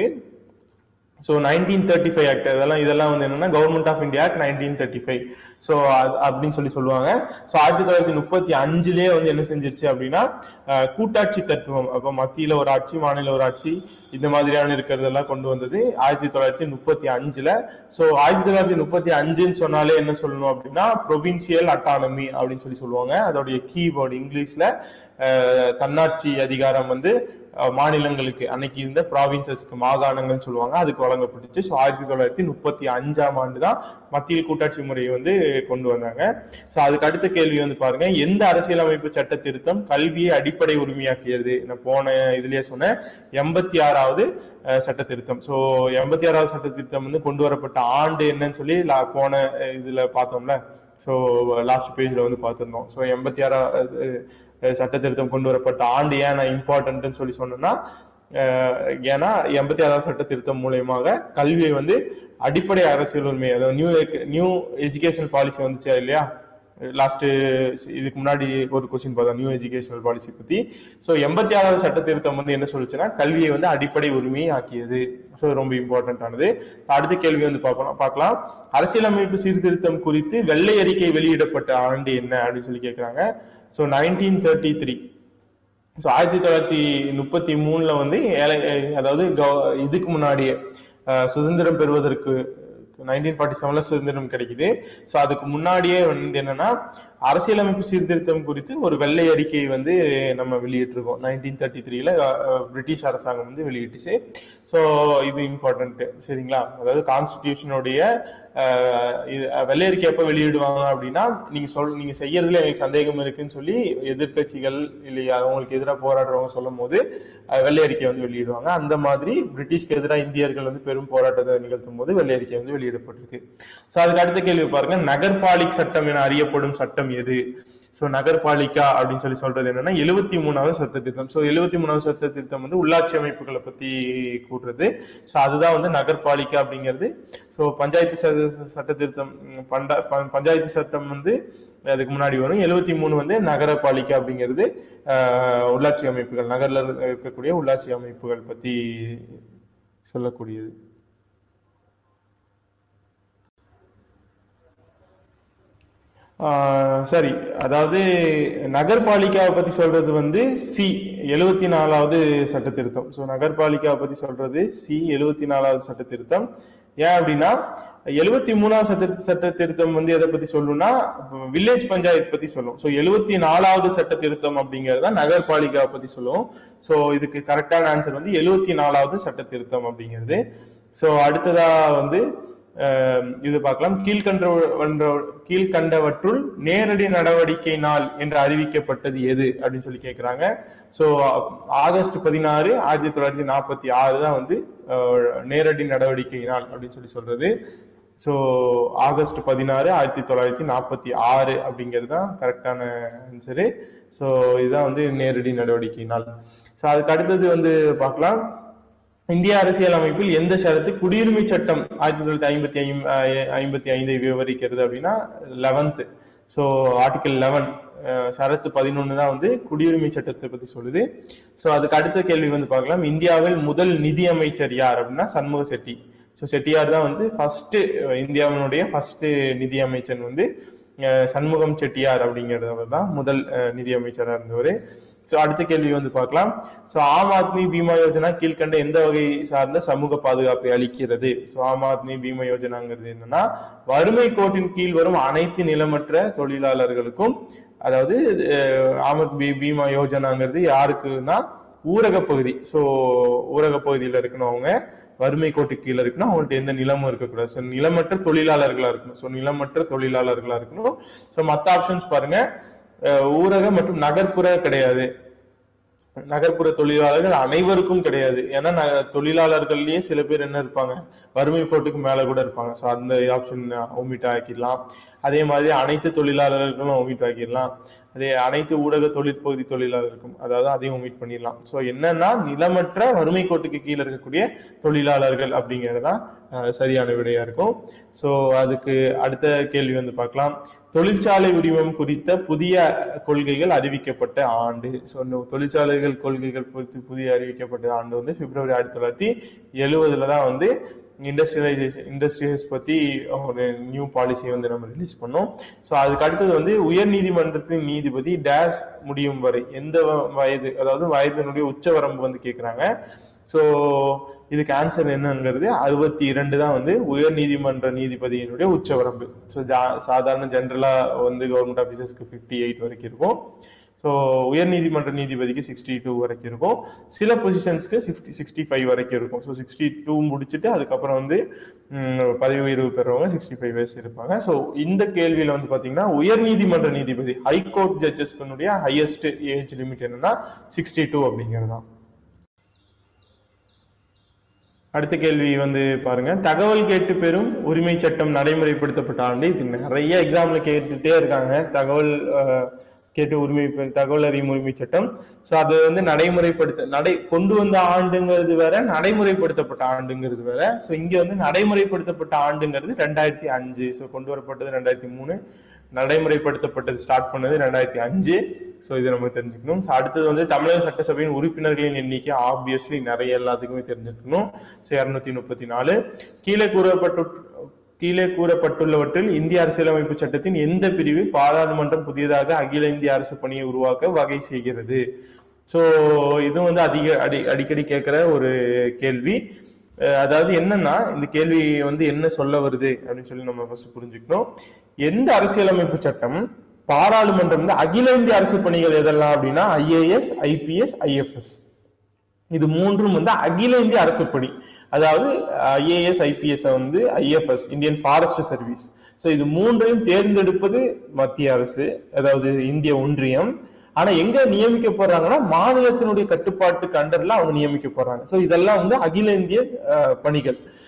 so nineteen thirty five act இதெல்லாம் இதெல்லாம் வந்து என்னன்னா government of India act nineteen thirty five so அப்படின்னு சொல்லி சொல்லுவாங்க ஸோ ஆயிரத்தி தொள்ளாயிரத்தி முப்பத்தி அஞ்சுலேயே வந்து என்ன செஞ்சிருச்சு அப்படின்னா அஹ், கூட்டாட்சி தத்துவம் அப்போ மத்தியில் ஒரு ஆட்சி மாநில ஒரு ஆட்சி இந்த மாதிரியான இருக்கிறதெல்லாம் கொண்டு வந்தது ஆயிரத்தி தொள்ளாயிரத்தி முப்பத்தி அஞ்சுல ஸோ ஆயிரத்தி தொள்ளாயிரத்தி முப்பத்தி அஞ்சுன்னு சொன்னாலே என்ன சொல்லணும் அப்படின்னா ப்ரொவின்சியல் அட்டானமி அப்படின்னு சொல்லி சொல்லுவாங்க அதோடைய கீவேர்டு இங்கிலீஷ்ல அஹ், தன்னாட்சி அதிகாரம் வந்து அஹ், மாநிலங்களுக்கு அன்னைக்கு இருந்த ப்ராவின்சஸ்க்கு மாகாணங்கள்னு சொல்லுவாங்க அதுக்கு வழங்கப்பட்டுச்சு ஸோ ஆயிரத்தி தொள்ளாயிரத்தி முப்பத்தி அஞ்சாம் ஆண்டு தான் மத்தியில் கூட்டாட்சி முறையை வந்து கொண்டு வந்தாங்க ஸோ அதுக்கு அடுத்த கேள்வி வந்து பாருங்க எந்த அரசியலமைப்பு சட்ட திருத்தம் கல்வியை அடிப்படை உரிமையாக்கியது நான் போன இதுலயே சொன்னேன் எண்பத்தி ஆறாவது அஹ், சட்ட திருத்தம் ஸோ எண்பத்தி ஆறாவது சட்ட திருத்தம் வந்து கொண்டு வரப்பட்ட ஆண்டு என்னன்னு சொல்லி லா- போன அஹ், இதுல பார்த்தோம்ல ஸோ லாஸ்ட் பேஜ்ல வந்து பார்த்திருந்தோம் ஸோ எண்பத்தி ஆறாவது சட்ட திருத்தம் கொண்டு வரப்பட்ட ஆண்டு ஏன் நான் இம்பார்ட்டன்ட்னு சொல்லி சொன்னேன்னா அஹ், ஏன்னா எண்பத்தி ஆறாவது சட்ட திருத்தம் மூலயமாக கல்வியை வந்து அடிப்படை அரசியல் உரிமை அதாவது நியூ நியூ எஜுகேஷனல் பாலிசி வந்துச்சா இல்லையா லாஸ்ட் இதுக்கு முன்னாடி ஒரு கொஸ்டின் பார்த்தோம் நியூ எஜுகேஷனல் பாலிசி பத்தி ஸோ எண்பத்தி ஆறாவது சட்ட திருத்தம் வந்து என்ன சொல்லுச்சுன்னா கல்வியை வந்து அடிப்படை உரிமையை ஆக்கியது ஸோ ரொம்ப இம்பார்ட்டன்ட் ஆனது அடுத்த கேள்வி வந்து பார்க்கலாம் பார்க்கலாம் அரசியலமைப்பு சீர்திருத்தம் குறித்து வெள்ளை அறிக்கை வெளியிடப்பட்ட ஆண்டு என்ன அப்படின்னு சொல்லி கேட்குறாங்க so nineteen thirty three so ஆயிரத்தி தொள்ளாயிரத்தி முப்பத்தி மூணுல வந்து ஏழை அதாவது கவ- இதுக்கு முன்னாடியே அஹ், சுதந்திரம் பெறுவதற்கு நைன்டீன் ஃபார்ட்டி செவன்ல சுதந்திரம் கிடைக்குது ஸோ அதுக்கு முன்னாடியே வந்து என்னன்னா அரசியலமைப்பு சீர்திருத்தம் குறித்து ஒரு வெள்ளை அறிக்கை வந்து நம்ம வெளியிட்டிருக்கோம் நைன்டீன் தேர்ட்டி த்ரீல பிரிட்டிஷ் அரசாங்கம் வந்து வெளியிட்டுச்சு ஸோ இது இம்பார்ட்டன்ட் சரிங்களா அதாவது கான்ஸ்டிடியூஷனுடைய வெள்ளை அறிக்கை எப்போ வெளியிடுவாங்க அப்படின்னா நீங்க சொல் நீங்க செய்யறதுல எனக்கு சந்தேகம் இருக்குன்னு சொல்லி எதிர்க்கட்சிகள் இல்லையா அவங்களுக்கு எதிராக போராடுறவங்க சொல்லும் போது அஹ், வெள்ளை அறிக்கை வந்து வெளியிடுவாங்க அந்த மாதிரி பிரிட்டிஷ்க்கு எதிராக இந்தியர்கள் வந்து பெரும் போராட்டத்தை நிகழ்த்தும் போது வெள்ளை அறிக்கை வந்து வெளியிடப்பட்டிருக்கு ஸோ அதுக்கு அடுத்த கேள்வி பாருங்க நகர்பாலிக் சட்டம் என அறியப்படும் சட்டம் சட்டம் எது ஸோ நகர்பாலிகா அப்படின்னு சொல்லி சொல்றது என்னன்னா எழுபத்தி மூணாவது சட்ட திருத்தம் ஸோ எழுபத்தி மூணாவது சட்ட திருத்தம் வந்து உள்ளாட்சி அமைப்புகளை பத்தி கூறுறது ஸோ அதுதான் வந்து நகர்பாலிகா அப்படிங்கிறது ஸோ பஞ்சாயத்து ச- சட்ட திருத்தம் ம், பண்டா ப- பஞ்சாயத்து சட்டம் வந்து அதுக்கு முன்னாடி வரும் எழுபத்தி மூணு வந்து நகரபாலிகா அப்படிங்கிறது ஆஹ், உள்ளாட்சி அமைப்புகள் நகர்ல இருக்கக்கூடிய உள்ளாட்சி அமைப்புகள் பத்தி சொல்லக்கூடியது ஆஹ் சரி அதாவது நகர்பாலிகாவை பத்தி சொல்றது வந்து சி எழுவத்தி நாலாவது சட்ட திருத்தம் ஸோ நகர்பாலிகாவை பத்தி சொல்றது சி எழுவத்தி நாலாவது சட்ட திருத்தம் ஏன் அப்படின்னா எழுவத்தி மூணாவது சட்ட சட்ட திருத்தம் வந்து எதை பத்தி சொல்லும்னா வில்லேஜ் பஞ்சாயத்து பத்தி சொல்லும் ஸோ எழுவத்தி நாலாவது சட்ட திருத்தம் அப்படிங்கறத நகர்பாலிகாவை பத்தி சொல்லுவோம் ஸோ இதுக்கு கரெக்டான ஆன்சர் வந்து எழுவத்தி நாலாவது சட்ட திருத்தம் அப்படிங்கிறது ஸோ அடுத்ததா வந்து அஹ் இது பார்க்கலாம் கீழ்கண்ட கீழ்கண்டவற்றுள் நேரடி நடவடிக்கை நாள் என்று அறிவிக்கப்பட்டது எது அப்படின்னு சொல்லி கேட்குறாங்க ஸோ ஆகஸ்ட் பதினாறு ஆயிரத்தி தொள்ளாயிரத்தி நாற்பத்தி ஆறு தான் வந்து அஹ், நேரடி நடவடிக்கை நாள் அப்படின்னு சொல்லி சொல்றது ஸோ ஆகஸ்ட் பதினாறு ஆயிரத்தி தொள்ளாயிரத்தி நாற்பத்தி ஆறு அப்படிங்கிறது தான் கரெக்டான ஆன்சரு ஸோ இதுதான் வந்து நேரடி நடவடிக்கை நாள் ஸோ அதுக்கு அடுத்தது வந்து பார்க்கலாம் இந்திய அரசியல் அமைப்பில் எந்த ஷரத்து குடியுரிமை சட்டம் ஆயிரத்தி தொள்ளாயிரத்தி ஐம்பத்தி ஐம் ஐ- ஐம்பத்தி ஐந்தை விவரிக்கிறது அப்படின்னா லெவன்த்து ஸோ ஆர்டிகல் லெவன் ஷரத்து பதினொன்று தான் வந்து குடியுரிமை சட்டத்தை பத்தி சொல்லுது ஸோ அதுக்கு அடுத்த கேள்வி வந்து பார்க்கலாம் இந்தியாவில் முதல் நிதி அமைச்சர் யார் அப்படின்னா சண்முக செட்டி ஸோ செட்டியார் தான் வந்து ஃபர்ஸ்ட் இந்தியாவினுடைய ஃபர்ஸ்ட் நிதி அமைச்சர் வந்து அஹ், சண்முகம் செட்டியார் அப்படிங்கிறவர் தான் முதல் அஹ், நிதி அமைச்சராக இருந்தவர் ஸோ அடுத்த கேள்வி வந்து பார்க்கலாம் ஸோ ஆம் ஆத்மி பீமா யோஜனா கீழ்கண்ட எந்த வகை சார்ந்த சமூக பாதுகாப்பை அளிக்கிறது ஸோ ஆம் ஆத்மி பீமா யோஜனாங்கிறது என்னன்னா வறுமை கோட்டின் கீழ் வரும் அனைத்து நிலமற்ற தொழிலாளர்களுக்கும் அதாவது அஹ், ஆம் ஆத்மி பீமா யோஜனாங்கிறது யாருக்குன்னா ஊரக பகுதி ஸோ ஊரக பகுதியில் இருக்கணும் அவங்க வறுமை கோட்டு கீழே இருக்கணும் அவங்கள்ட்ட எந்த நிலமும் இருக்கக்கூடாது ஸோ நிலமற்ற தொழிலாளர்களா இருக்கணும் ஸோ நிலமற்ற தொழிலாளர்களா இருக்கணும் ஸோ மற்ற ஆப்ஷன்ஸ் பாருங்க அஹ், ஊரக மற்றும் நகர்ப்புற கிடையாது நகர்ப்புற தொழிலாளர்கள் அனைவருக்கும் கிடையாது ஏன்னா ந- தொழிலாளர்கள்லயே சில பேர் என்ன இருப்பாங்க வறுமை கோட்டுக்கு மேல கூட இருப்பாங்க ஸோ அந்த ஆப்ஷன் ஒமிட் ஆக்கிடலாம் அதே மாதிரி அனைத்து தொழிலாளர்களும் ஒமிட் ஆக்கிடலாம் அதே அனைத்து ஊடக தொழிற்பகுதி தொழிலாளருக்கும் அதாவது அதையும் ஒமிட் பண்ணிடலாம் ஸோ என்னன்னா நிலமற்ற வறுமை கோட்டுக்கு கீழே இருக்கக்கூடிய தொழிலாளர்கள் அப்படிங்கிறது தான் அஹ், சரியான விடையா இருக்கும் ஸோ அதுக்கு அடுத்த கேள்வி வந்து பார்க்கலாம் தொழிற்சாலை உரிமம் குறித்த புதிய கொள்கைகள் அறிவிக்கப்பட்ட ஆண்டு ஸோ இந்த தொழிற்சாலைகள் கொள்கைகள் குறித்து புதிய அறிவிக்கப்பட்ட ஆண்டு வந்து பிப்ரவரி ஆயிரத்தி தொள்ளாயிரத்தி எழுவதுல தான் வந்து இண்டஸ்ட்ரியலைசேஷன் இண்டஸ்ட்ரியஸ் பத்தி ஒரு நியூ பாலிசி வந்து நம்ம ரிலீஸ் பண்ணோம் ஸோ அதுக்கு அடுத்தது வந்து உயர் நீதிமன்றத்தின் நீதிபதி டேஷ் முடியும் வரை எந்த வ- வயது அதாவது வயதினுடைய உச்சவரம்பு வந்து கேட்குறாங்க ஸோ இதுக்கு ஆன்சர் என்னங்கிறது அறுபத்தி இரண்டு தான் வந்து உயர் நீதிமன்ற நீதிபதியினுடைய உச்சவரம்பு ஸோ ஜா சாதாரண ஜென்ரலாக வந்து கவர்மெண்ட் ஆஃபீஸர்ஸ்க்கு ஃபிஃப்டி எயிட் வரைக்கும் இருக்கும் ஸோ உயர் நீதிமன்ற நீதிபதிக்கு சிக்ஸ்டி டூ வரைக்கும் இருக்கும் சில பொசிஷன்ஸ்க்கு சிக்ஸ்டி சிக்ஸ்டி ஃபைவ் வரைக்கும் இருக்கும் ஸோ சிக்ஸ்டி டூ முடிச்சுட்டு அதுக்கப்புறம் வந்து ம், பதவி உயர்வு பெறவங்க சிக்ஸ்டி ஃபைவ் வயசு இருப்பாங்க ஸோ இந்த கேள்வியில் வந்து பார்த்தீங்கன்னா உயர் நீதிமன்ற நீதிபதி ஹைகோர்ட் ஜட்ஜஸ்க்கு ஹையஸ்ட் ஏஜ் லிமிட் என்னன்னா சிக்ஸ்டி டூ அப்படிங்கிறது தான் அடுத்த கேள்வி வந்து பாருங்க தகவல் கேட்டு பெறும் உரிமை சட்டம் நடைமுறைப்படுத்தப்பட்ட ஆண்டு இது நிறைய எக்ஸாம்ல கேட்டுட்டே இருக்காங்க தகவல் அஹ், கேட்டு உரிமை பெ- தகவல் அறியும் உரிமை சட்டம் ஸோ அது வந்து நடைமுறைப்படுத்த நடை கொண்டு வந்த ஆண்டுங்கிறது வேற நடைமுறைப்படுத்தப்பட்ட ஆண்டுங்கிறது வேற ஸோ இங்க வந்து நடைமுறைப்படுத்தப்பட்ட ஆண்டுங்கிறது ரெண்டாயிரத்தி அஞ்சு ஸோ கொண்டு வரப்பட்டது ரெண்டாயிரத்தி மூணு நடைமுறைப்படுத்தப்பட்டது ஸ்டார்ட் பண்ணது ரெண்டாயிரத்தி அஞ்சு ஸோ இதை நம்ம தெரிஞ்சுக்கணும் ஸோ அடுத்தது வந்து தமிழக சட்டசபையின் உறுப்பினர்களின் எண்ணிக்கை ஆப்வியஸ்லி நிறைய எல்லாத்துக்குமே தெரிஞ்சுக்கணும் ஸோ இரநூத்தி முப்பத்தி நாலு கீழே கூறப்பட்டு கீழே கூறப்பட்டுள்ளவற்றில் இந்திய அரசியலமைப்பு சட்டத்தின் எந்த பிரிவு பாராளுமன்றம் புதியதாக அகில இந்திய அரசு பணியை உருவாக்க வகை செய்கிறது ஸோ இது வந்து அதிக அடி அடிக்கடி கேட்குற ஒரு கேள்வி அஹ் அதாவது என்னன்னா இந்த கேள்வி வந்து என்ன சொல்ல வருது அப்படின்னு சொல்லி நம்ம ஃபர்ஸ்ட் புரிஞ்சுக்கணும் எந்த அரசியலமைப்பு சட்டம் பாராளுமன்றம் வந்து அகில இந்திய அரசு பணிகள் எதெல்லாம் அப்படின்னா ஐஏஎஸ் ஐபிஎஸ் ஐஎஃப்எஸ் இது மூன்றும் வந்து அகில இந்திய அரசு பணி அதாவது ஐஏஎஸ் ஐபிஎஸ் வந்து IFS Indian forest service so இது மூன்றையும் தேர்ந்தெடுப்பது மத்திய அரசு அதாவது இந்திய ஒன்றியம் ஆனா எங்க நியமிக்க போறாங்கன்னா மாநிலத்தினுடைய கட்டுப்பாட்டுக்கு அண்டர்ல அவங்க நியமிக்க போறாங்க ஸோ இதெல்லாம் வந்து அகில இந்திய அஹ், பணிகள்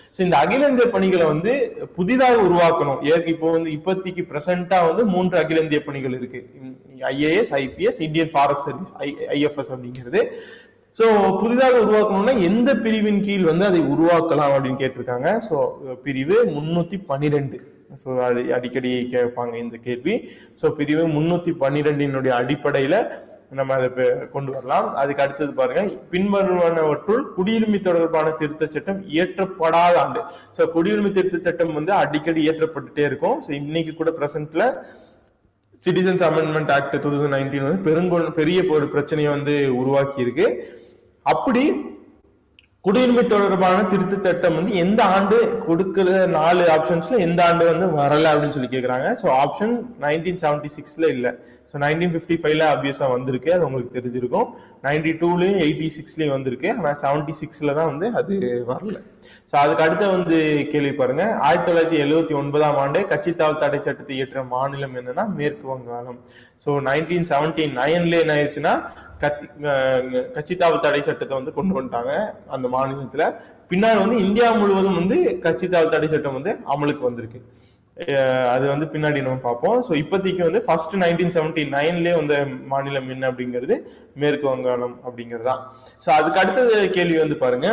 ஸோ இந்த அகில இந்திய பணிகளை வந்து புதிதாக உருவாக்கணும் ஏற்க இப்போ வந்து இப்போதைக்கு பிரசண்டா வந்து மூன்று அகில இந்திய பணிகள் இருக்கு IAS IPS Indian forest service IFS அப்படிங்கிறது ஸோ புதிதாக உருவாக்கணும்னா எந்த பிரிவின் கீழ் வந்து அதை உருவாக்கலாம் அப்படின்னு கேட்டிருக்காங்க ஸோ பிரிவு முன்னூத்தி பன்னிரெண்டு ஸோ அது அடிக்கடி கேட்பாங்க இந்த கேள்வி ஸோ பிரிவு முன்னூத்தி பன்னிரெண்டினுடைய அடிப்படையில நம்ம அதை பெ- கொண்டு வரலாம் அதுக்கு அடுத்தது பாருங்க பின்வருவனவற்றுள் குடியுரிமை தொடர்பான திருத்த சட்டம் இயற்றப்படாத ஆண்டு ஸோ குடியுரிமை திருத்த சட்டம் வந்து அடிக்கடி இயற்றப்பட்டுட்டே இருக்கும் ஸோ இன்னைக்கு கூட பிரசன்ட்ல citizens amendment act two thousand nineteen வந்து பெருங்கொ பெரிய ஒரு பிரச்சனையை வந்து உருவாக்கி இருக்கு அப்படி குடியுரிமை தொடர்பான திருத்த சட்டம் வந்து எந்த ஆண்டு கொடுக்கிற நாலு ஆப்ஷன்ஸ்ல எந்த ஆண்டு வந்து வரல அப்படின்னு சொல்லி கேக்குறாங்க ஸோ ஆப்ஷன் நைன்டீன் செவன்டி சிக்ஸ்ல இல்ல ஸோ நைன்டீன் ஃபிஃப்டி ஃபைவ்ல அபியூஸா வந்திருக்கு அது உங்களுக்கு தெரிஞ்சிருக்கும் நைன்டி டூலயும் எயிட்டி சிக்ஸ்லயும் வந்திருக்கு ஆனா செவன்டி சிக்ஸ்ல தான் வந்து அது வரல ஸோ அதுக்கு அடுத்து வந்து கேள்வி பாருங்க ஆயிரத்தி தொள்ளாயிரத்தி எழுவத்தி ஒன்பதாம் ஆண்டு கட்சித்தாவல் தடை சட்டத்தை இயற்ற மாநிலம் என்னன்னா மேற்கு வங்காளம் ஸோ நைன்டீன் செவன்டி நைன்ல என்ன ஆயிடுச்சுன்னா கத்தி அஹ் கட்சித்தாவல் தடை சட்டத்தை வந்து கொண்டு வந்துட்டாங்க அந்த மாநிலத்துல பின்னாடி வந்து இந்தியா முழுவதும் வந்து கட்சித்தாவல் தடை சட்டம் வந்து அமலுக்கு வந்திருக்கு அஹ் அது வந்து பின்னாடி நம்ம பார்ப்போம் ஸோ இப்போதைக்கு வந்து ஃபர்ஸ்ட் நைன்டீன் செவன்டி நைன்லேயே வந்த மாநிலம் என்ன அப்படிங்கிறது மேற்கு வங்காளம் அப்படிங்கிறதா ஸோ அதுக்கு அடுத்தது கேள்வி வந்து பாருங்க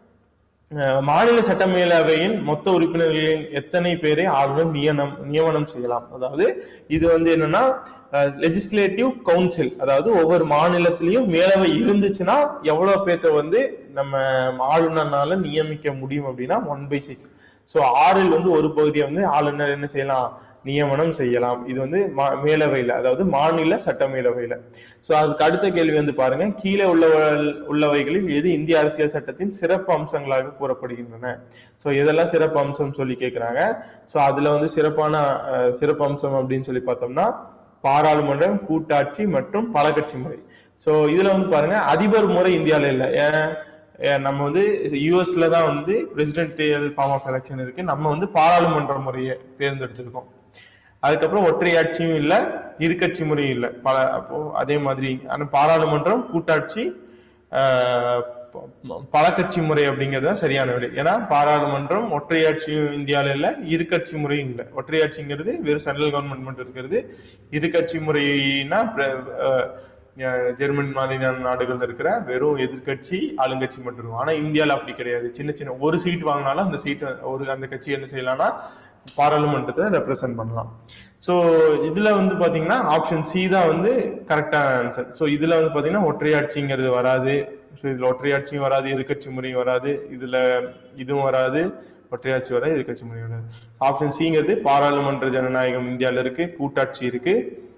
அஹ் மாநில சட்டமேலவையின் மொத்த உறுப்பினர்களின் எத்தனை பேரை ஆளுநர் நியமனம் நியமனம் செய்யலாம் அதாவது இது வந்து என்னன்னா லெஜிஸ்லேட்டிவ் கவுன்சில் அதாவது ஒவ்வொரு மாநிலத்திலையும் மேலவை இருந்துச்சுன்னா எவ்வளவு பேர்த்த வந்து நம்ம ஆளுநர்னால நியமிக்க முடியும் அப்படின்னா ஒன் பை சிக்ஸ் ஸோ ஆறில் வந்து ஒரு பகுதியை வந்து ஆளுநர் என்ன செய்யலாம் நியமனம் செய்யலாம் இது வந்து மா- மேலவையில அதாவது மாநில சட்ட மேலவையில ஸோ அதுக்கு அடுத்த கேள்வி வந்து பாருங்க கீழே உள்ளவ உள்ளவைகளில் எது இந்திய அரசியல் சட்டத்தின் சிறப்பு அம்சங்களாக கூறப்படுகின்றன ஸோ இதெல்லாம் சிறப்பு அம்சம் சொல்லி கேட்குறாங்க ஸோ அதுல வந்து சிறப்பான அஹ், சிறப்பு அம்சம் அப்படின்னு சொல்லி பார்த்தோம்னா பாராளுமன்றம் கூட்டாட்சி மற்றும் பலகட்சி முறை ஸோ இதுல வந்து பாருங்க அதிபர் முறை இந்தியாவில் இல்லை ஏன் ஏன் நம்ம வந்து யூஎஸ்ல தான் வந்து பிரசிடென்டியல் ஃபார்ம் ஆஃப் எலெக்ஷன் இருக்கு நம்ம வந்து பாராளுமன்ற முறையை தேர்ந்தெடுத்திருக்கோம் அதுக்கப்புறம் ஒற்றையாட்சியும் இல்லை இருக்கட்சி முறையும் இல்லை பல அப்போ அதே மாதிரி ஆனா பாராளுமன்றம் கூட்டாட்சி ஆஹ், ப- ப- பலகட்சி முறை அப்படிங்கிறது தான் சரியான விடை ஏன்னா பாராளுமன்றம் ஒற்றையாட்சியும் இந்தியாவில் இல்லை இருக்கட்சி முறையும் இல்லை ஒற்றையாட்சிங்கிறது வெறும் சென்ட்ரல் கவர்மெண்ட் மட்டும் இருக்கிறது இருக்கட்சி முறைனா பிர- ஆஹ், அஹ் ஜெர்மன் மாநில நாடுகள்ல இருக்கிற வெறும் எதிர்க்கட்சி ஆளுங்கட்சி மட்டும் இருக்கும் ஆனா இந்தியால அப்படி கிடையாது சின்ன சின்ன ஒரு சீட் வாங்கினாலும் அந்த சீட் ஒரு அந்த கட்சி என்ன செய்யலாம்னா பாராளுமன்றத்தை ரெப்ரசென்ட் பண்ணலாம் ஸோ இதுல வந்து பாத்தீங்கன்னா ஆப்ஷன் சி தான் வந்து கரெக்டான ஆன்சர் ஸோ இதுல வந்து பாத்தீங்கன்னா ஒற்றையாட்சிங்கிறது வராது ஸோ இதுல ஒற்றையாட்சியும் வராது எதிர்க்கட்சி முறையும் வராது இதுல இதுவும் வராது ஒற்றையாட்சி வராது எதிர்க்கட்சி முறை வராது ஆப்ஷன் சிங்கிறது பாராளுமன்ற ஜனநாயகம் இந்தியால இருக்கு கூட்டாட்சி இருக்கு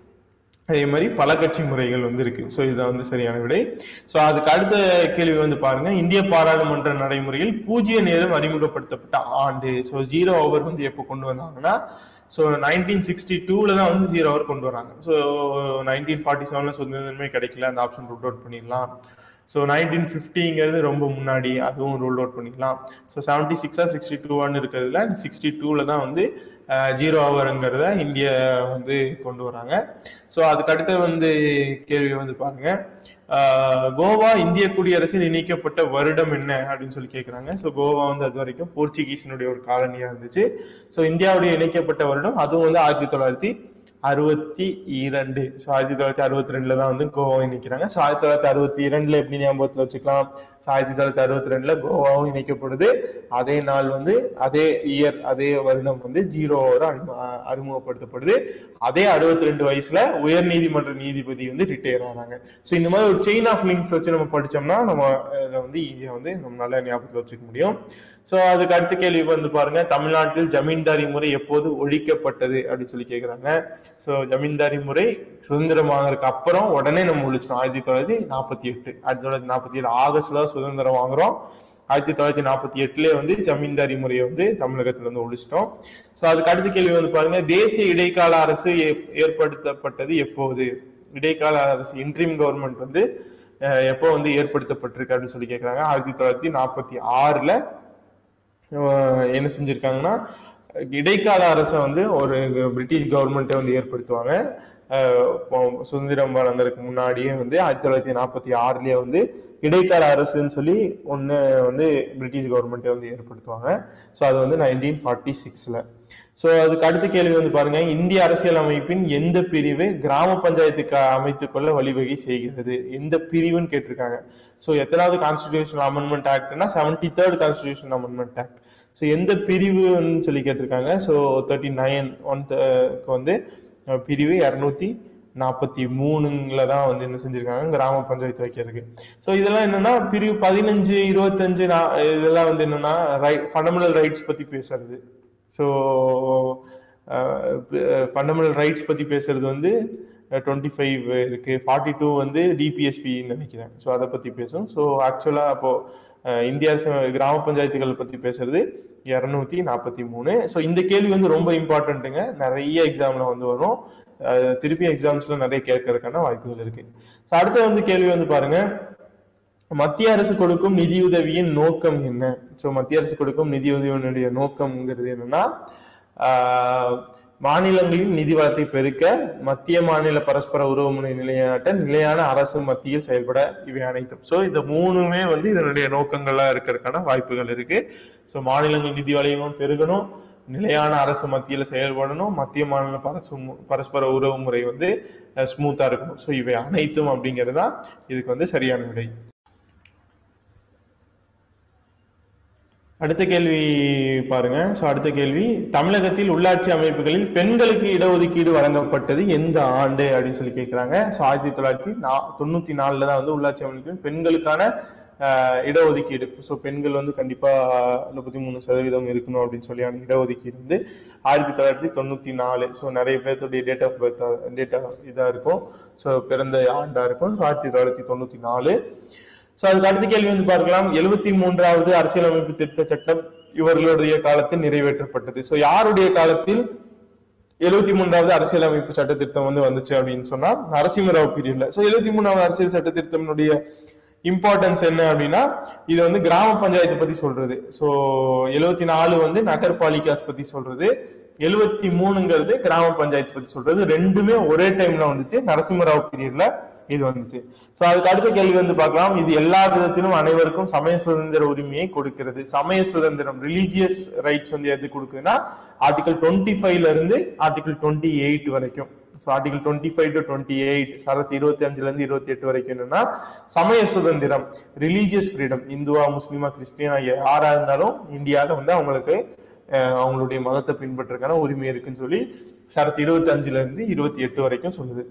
அதே மாதிரி பல கட்சி முறைகள் வந்து இருக்கு ஸோ இதுதான் வந்து சரியான விடை ஸோ அதுக்கு அடுத்த கேள்வி வந்து பாருங்க இந்திய பாராளுமன்ற நடைமுறையில் பூஜ்ய நேரம் அறிமுகப்படுத்தப்பட்ட ஆண்டு ஸோ ஜீரோ ஓவர் வந்து எப்போ கொண்டு வந்தாங்கன்னா ஸோ நைன்டீன் சிக்ஸ்டி டூவில் தான் வந்து ஜீரோ ஓவர் கொண்டு வராங்க ஸோ நைன்டீன் ஃபார்ட்டி செவனில் சுதந்திரமே கிடைக்கல அந்த ஆப்ஷன் ரூட் அவுட் பண்ணிடலாம் ஸோ நைன்டீன் ஃபிஃப்டிங்கிறது ரொம்ப முன்னாடி அதுவும் ரூல் அவுட் பண்ணிக்கலாம் ஸோ செவன்டி சிக்ஸா சிக்ஸ்டி டூவான்னு இருக்கிறதுல சிக்ஸ்டி டூவில் தான் வந்து ஜீரோ ஓவருங்கிறத இந்திய வந்து கொண்டு வராங்க ஸோ அதுக்கு அடுத்து வந்து கேள்வி வந்து பாருங்க அஹ், கோவா இந்திய குடியரசில் இணைக்கப்பட்ட வருடம் என்ன அப்படின்னு சொல்லி கேட்குறாங்க ஸோ கோவா வந்து அது வரைக்கும் போர்ச்சுகீஸினுடைய ஒரு காலனியா இருந்துச்சு ஸோ இந்தியாவுடைய இணைக்கப்பட்ட வருடம் அதுவும் வந்து ஆயிரத்தி தொள்ளாயிரத்தி அறுபத்தி இரண்டு ஸோ ஆயிரத்தி தொள்ளாயிரத்தி அறுபத்தி ரெண்டுல தான் வந்து கோவா இணைக்கிறாங்க ஸோ ஆயிரத்தி தொள்ளாயிரத்தி அறுபத்தி இரண்டுல எப்படி ஞாபகத்தில் வச்சுக்கலாம் ஸோ ஆயிரத்தி தொள்ளாயிரத்தி அறுபத்தி ரெண்டுல கோவாவும் இணைக்கப்படுது அதே நாள் வந்து அதே இயர் அதே வருடம் வந்து ஜீரோ ஓவர் அறிமுகப்படுத்தப்படுது அதே அறுபத்தி ரெண்டு வயசுல உயர் நீதிமன்ற நீதிபதி வந்து ரிட்டையர் ஆறாங்க ஸோ இந்த மாதிரி ஒரு செயின் ஆஃப் லிங்க்ஸ் வச்சு நம்ம படிச்சோம்னா நம்ம இதை வந்து ஈஸியாக வந்து நம்மளால ஞாபகத்தில் வச்சுக்க முடியும் ஸோ அதுக்கு அடுத்த கேள்வி வந்து பாருங்க தமிழ்நாட்டில் ஜமீன்தாரி முறை எப்போது ஒழிக்கப்பட்டது அப்படின்னு சொல்லி கேட்குறாங்க ஸோ ஜமீன்தாரி முறை சுதந்திரமாகறதுக்கு அப்புறம் உடனே நம்ம ஒழிச்சோம் ஆயிரத்தி தொள்ளாயிரத்தி நாற்பத்தி எட்டு ஆயிரத்தி தொள்ளாயிரத்தி நாற்பத்தி ஏழு ஆகஸ்ட்ல தான் சுதந்திரம் வாங்குறோம் ஆயிரத்தி தொள்ளாயிரத்தி நாற்பத்தி எட்டுலேயே வந்து ஜமீன்தாரி முறையை வந்து தமிழகத்துல வந்து ஒழிச்சிட்டோம் ஸோ அதுக்கு அடுத்த கேள்வி வந்து பாருங்க தேசிய இடைக்கால அரசு ஏ- ஏற்படுத்தப்பட்டது எப்போது இடைக்கால அரசு இன்ட்ரீம் கவர்மெண்ட் வந்து அஹ், எப்போ வந்து ஏற்படுத்தப்பட்டிருக்கு அப்படின்னு சொல்லி கேட்குறாங்க ஆயிரத்தி தொள்ளாயிரத்தி நாற்பத்தி ஆறுல அஹ் என்ன செஞ்சிருக்காங்கன்னா இடைக்கால அரசை வந்து ஒரு பிரிட்டிஷ் கவர்மெண்ட்டை வந்து ஏற்படுத்துவாங்க அஹ், இப்போ சுதந்திரம் வழங்குறதுக்கு முன்னாடியே வந்து ஆயிரத்தி தொள்ளாயிரத்தி நாற்பத்தி ஆறுலயே வந்து இடைக்கால அரசுன்னு சொல்லி ஒன்று வந்து பிரிட்டிஷ் கவர்மெண்ட்டே வந்து ஏற்படுத்துவாங்க ஸோ அது வந்து நைன்டீன் ஃபார்ட்டி சிக்ஸில் ஸோ அதுக்கு அடுத்த கேள்வி வந்து பாருங்க இந்திய அரசியல் அமைப்பின் எந்த பிரிவு கிராம பஞ்சாயத்துக்கு அமைத்துக் கொள்ள வழிவகை செய்கிறது எந்த பிரிவுன்னு கேட்டிருக்காங்க ஸோ எத்தனாவது கான்ஸ்டிடியூஷன் அமெண்ட்மெண்ட் ஆக்ட்னா seventy third constitution amendment act so எந்த பிரிவுன்னு சொல்லி கேட்டிருக்காங்க ஸோ தேர்ட்டி நைன் ஒன் வந்து அஹ், பிரிவு இரநூத்தி நாற்பத்தி மூணுல தான் வந்து என்ன செஞ்சிருக்காங்க கிராம பஞ்சாயத்து வைக்கிறதுக்கு ஸோ இதெல்லாம் என்னன்னா பிரிவு பதினஞ்சு இருபத்தஞ்சு நா- இதெல்லாம் வந்து என்னன்னா ரைட் ஃபண்டமெண்டல் ரைட்ஸ் பத்தி பேசுறது ஸோ ஃபண்டமெண்டல் ரைட்ஸ் பத்தி பேசுறது வந்து டுவெண்ட்டி ஃபைவ் இருக்கு ஃபார்ட்டி டூ வந்து டிபிஎஸ்பி நினைக்கிறேன் ஸோ அதை பத்தி பேசும் ஸோ ஆக்சுவலா அப்போ அஹ், இந்திய அரசு கிராம பஞ்சாயத்துகள் பத்தி பேசுறது இரநூத்தி நாற்பத்தி மூணு ஸோ இந்த கேள்வி வந்து ரொம்ப இம்பார்ட்டன்ட்டுங்க நிறைய எக்ஸாம்ல வந்து வரும் அஹ், திருப்பி எக்ஸாம்ஸ்ல நிறைய கேட்கறதுக்கான வாய்ப்புகள் இருக்கு ஸோ அடுத்து வந்து கேள்வி வந்து பாருங்க மத்திய அரசு கொடுக்கும் நிதியுதவியின் நோக்கம் என்ன சோ மத்திய அரசு கொடுக்கும் நிதியுதவியினுடைய நோக்கம்ங்கிறது என்னன்னா ஆஹ், மாநிலங்களின் நிதி வளத்தை பெருக்க மத்திய மாநில பரஸ்பர உறவுமுறை நிலையாட்ட நிலையான அரசு மத்தியில் செயல்பட இவை அனைத்தும் சோ இந்த மூணுமே வந்து இதனுடைய நோக்கங்களா இருக்கிறதுக்கான வாய்ப்புகள் இருக்கு சோ மாநிலங்கள் நிதி வளையமும் பெருகணும் நிலையான அரசு மத்தியில் செயல்படணும் மத்திய மாநில பரசு பரஸ்பர உறவு முறை வந்து ஸ்மூத்தா இருக்கணும் ஸோ இவை அனைத்தும் அப்படிங்கிறது தான் இதுக்கு வந்து சரியான விடை அடுத்த கேள்வி பாருங்க ஸோ அடுத்த கேள்வி தமிழகத்தில் உள்ளாட்சி அமைப்புகளில் பெண்களுக்கு இடஒதுக்கீடு வழங்கப்பட்டது எந்த ஆண்டு அப்படின்னு சொல்லி கேட்குறாங்க ஸோ ஆயிரத்தி தொள்ளாயிரத்தி நா தொண்ணூத்தி நாலுல தான் வந்து உள்ளாட்சி அமைப்புகள் பெண்களுக்கான ஆஹ், இடஒதுக்கீடு ஸோ பெண்கள் வந்து கண்டிப்பா முப்பத்தி மூணு சதவீதம் இருக்கணும் அப்படின்னு சொல்லி அந்த இடஒதுக்கீடு வந்து ஆயிரத்தி தொள்ளாயிரத்தி தொண்ணூத்தி நாலு ஸோ நிறைய பேர்த்துடைய டேட் ஆஃப் பர்த் டேட் இதா இருக்கும் ஸோ பிறந்த ஆண்டா இருக்கும் ஸோ ஆயிரத்தி தொள்ளாயிரத்தி தொண்ணூத்தி நாலு சோ அதுக்கு அடுத்த கேள்வி வந்து பார்க்கலாம் எழுபத்தி மூன்றாவது அரசியலமைப்பு திருத்த சட்டம் இவர்களுடைய காலத்தில் நிறைவேற்றப்பட்டது சோ யாருடைய காலத்தில் எழுபத்தி மூன்றாவது அரசியலமைப்பு சட்ட திருத்தம் வந்து வந்துச்சு அப்படின்னு சொன்னா நரசிம்மராவ் பீரியட்ல சோ எழுபத்தி மூணாவது அரசியல் சட்ட திருத்தம்னுடைய இம்பார்ட்டன்ஸ் என்ன அப்படின்னா இது வந்து கிராம பஞ்சாயத்து பத்தி சொல்றது சோ எழுபத்தி நாலு வந்து நகர்பாலிகாஸ் பத்தி சொல்றது எழுபத்தி மூணுங்கிறது கிராம பஞ்சாயத்து பத்தி சொல்றது ரெண்டுமே ஒரே டைம்ல வந்துச்சு நரசிம்மராவ் பீரியட்ல இது வந்துச்சு சோ அதுக்கு அடுத்த கேள்வி வந்து பார்க்கலாம் இது எல்லா விதத்திலும் அனைவருக்கும் சமய சுதந்திர உரிமையை கொடுக்கிறது சமய சுதந்திரம் ரிலீஜியஸ் ரைட்ஸ் வந்து எது கொடுக்குதுன்னா ஆர்டிகல் டுவெண்ட்டி ஃபைவ்ல இருந்து ஆர்டிகல் டுவெண்ட்டி எயிட் வரைக்கும் so article twenty five to twenty eight சரத் இருபத்தி அஞ்சுல இருந்து இருபத்தி எட்டு வரைக்கும் என்னன்னா சமய சுதந்திரம் ரிலீஜியஸ் ஃப்ரீடம் இந்துவா முஸ்லீமா கிறிஸ்டியனா யாரா இருந்தாலும் இந்தியாவில் வந்து அவங்களுக்கு அஹ், அவங்களுடைய மதத்தை பின்பற்றுறதுக்கான உரிமை இருக்குன்னு சொல்லி சரத் இருபத்தி அஞ்சுல இருந்து இருபத்தி எட்டு வரைக்கும் சொல்லுது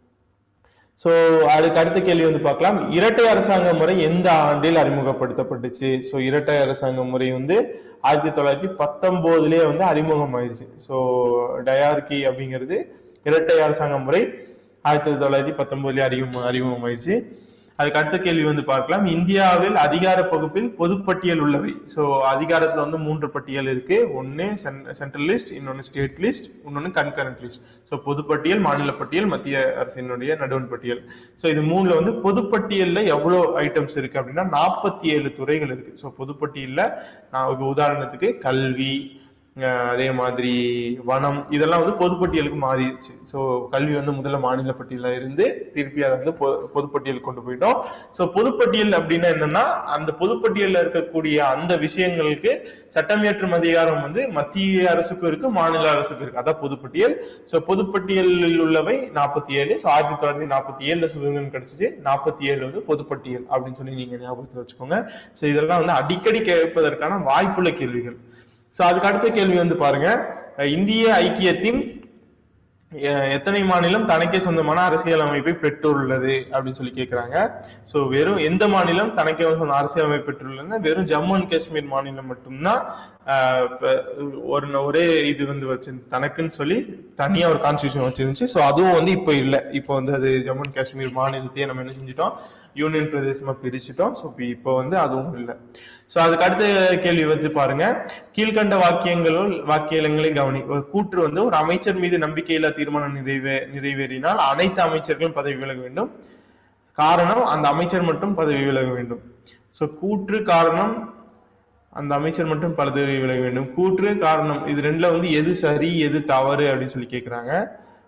சோ அதுக்கு அடுத்த கேள்வி வந்து பார்க்கலாம் இரட்டை அரசாங்க முறை எந்த ஆண்டில் அறிமுகப்படுத்தப்பட்டுச்சு சோ இரட்டை அரசாங்க முறை வந்து ஆயிரத்தி தொள்ளாயிரத்தி பத்தொன்பதுலயே வந்து அறிமுகம் ஆயிடுச்சு சோ டயார்கி அப்படிங்கிறது இரட்டை அரசாங்க முறை ஆயிரத்தி தொள்ளாயிரத்தி பத்தொன்பதுலயே அறிமுகம் அறிமுகம் ஆயிடுச்சு அதுக்கு அடுத்த கேள்வி வந்து பார்க்கலாம் இந்தியாவில் அதிகார பகுப்பில் பொதுப்பட்டியல் உள்ளவை ஸோ அதிகாரத்துல வந்து மூன்று பட்டியல் இருக்கு ஒன்னு சென்ட்ரல் லிஸ்ட் இன்னொன்னு ஸ்டேட் லிஸ்ட் இன்னொன்னு கன்கரண்ட் லிஸ்ட் ஸோ பொதுப்பட்டியல் மாநில பட்டியல் மத்திய அரசினுடைய நடுவண் பட்டியல் ஸோ இது மூணுல வந்து பொதுப்பட்டியல்ல எவ்வளவு ஐட்டம்ஸ் இருக்கு அப்படின்னா நாற்பத்தி ஏழு துறைகள் இருக்கு ஸோ பொதுப்பட்டியல்ல நான் இப்ப உதாரணத்துக்கு கல்வி அஹ் அதே மாதிரி வனம் இதெல்லாம் வந்து பொதுப்பட்டியலுக்கு மாறிடுச்சு ஸோ கல்வி வந்து முதல்ல மாநில பட்டியல இருந்து திருப்பி அதை வந்து பொ- பொதுப்பட்டியலுக்கு கொண்டு போயிட்டோம் ஸோ பொதுப்பட்டியல் அப்படின்னா என்னன்னா அந்த பொதுப்பட்டியல்ல இருக்கக்கூடிய அந்த விஷயங்களுக்கு சட்டமியற்றும் அதிகாரம் வந்து மத்திய அரசுக்கும் இருக்கு மாநில அரசுக்கும் இருக்கு அதான் பொதுப்பட்டியல் ஸோ பொதுப்பட்டியலில் உள்ளவை நாற்பத்தி ஏழு ஸோ ஆயிரத்தி தொள்ளாயிரத்தி நாற்பத்தி ஏழுல சுதந்திரம் கிடைச்சிச்சு நாற்பத்தி ஏழு வந்து பொதுப்பட்டியல் அப்படின்னு சொல்லி நீங்க ஞாபகத்தில் வச்சுக்கோங்க ஸோ இதெல்லாம் வந்து அடிக்கடி கேட்பதற்கான வாய்ப்புள்ள கேள்விகள் சோ அதுக்கு அடுத்த கேள்வி வந்து பாருங்க அஹ் இந்திய ஐக்கியத்தின் அஹ் எத்தனை மாநிலம் தனக்கே சொந்தமான அரசியல் அமைப்பை பெற்றுள்ளது அப்படின்னு சொல்லி கேக்குறாங்க சோ வெறும் எந்த மாநிலம் தனக்கே சொந்த அரசியல் அமைப்பு பெற்றுள்ளதுன்னா வெறும் ஜம்மு அண்ட் காஷ்மீர் மாநிலம் மட்டும்தான் ஆஹ் இப்ப ஒரு ஒரே இது வந்து வச்சு தனக்குன்னு சொல்லி தனியா ஒரு கான்ஸ்டியூஷன் வச்சிருந்துச்சு சோ அதுவும் வந்து இப்போ இல்ல இப்போ வந்து அது ஜம்மு அண்ட் காஷ்மீர் மாநிலத்தையே நம்ம என்ன செஞ்சிட்டோம் யூனியன் பிரதேசமா பிரிச்சுட்டோம் ஸோ இப்போ வந்து அதுவும் இல்லை ஸோ அதுக்கு அடுத்த கேள்வி வந்து பாருங்க கீழ்கண்ட வாக்கியங்களுள் வாக்கியங்களை கவனி ஒரு கூற்று வந்து ஒரு அமைச்சர் மீது நம்பிக்கையில்லா தீர்மானம் நிறைவே நிறைவேறினால் அனைத்து அமைச்சர்களும் பதவி விலக வேண்டும் காரணம் அந்த அமைச்சர் மட்டும் பதவி விலக வேண்டும் ஸோ கூற்று காரணம் அந்த அமைச்சர் மட்டும் பதவி விலக வேண்டும் கூற்று காரணம் இது ரெண்டுல வந்து எது சரி எது தவறு அப்படின்னு சொல்லி கேக்குறாங்க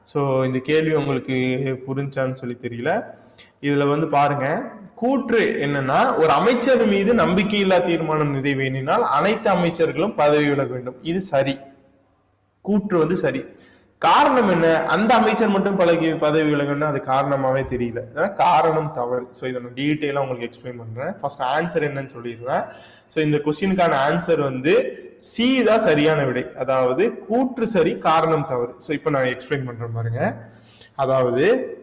ஸோ இந்த கேள்வி உங்களுக்கு புரிஞ்சான்னு சொல்லி தெரியல இதுல வந்து பாருங்க கூற்று என்னன்னா ஒரு அமைச்சர் மீது நம்பிக்கையில்லா தீர்மானம் நிறைவேறினால் அனைத்து அமைச்சர்களும் பதவி விலக வேண்டும் இது சரி கூற்று வந்து சரி காரணம் என்ன அந்த அமைச்சர் மட்டும் பழகி பதவி விலகணும்னா அது காரணமாவே தெரியல அதான் காரணம் தவறு ஸோ இதை நான் டீட்டெயிலாக உங்களுக்கு எக்ஸ்பிளைன் பண்றேன் ஃபர்ஸ்ட் ஆன்சர் என்னன்னு சொல்லிடுறேன் ஸோ இந்த கொஸ்டினுக்கான ஆன்சர் வந்து சி தான் சரியான விடை அதாவது கூற்று சரி காரணம் தவறு ஸோ இப்போ நான் எக்ஸ்பிளைன் பண்றேன் பாருங்க அதாவது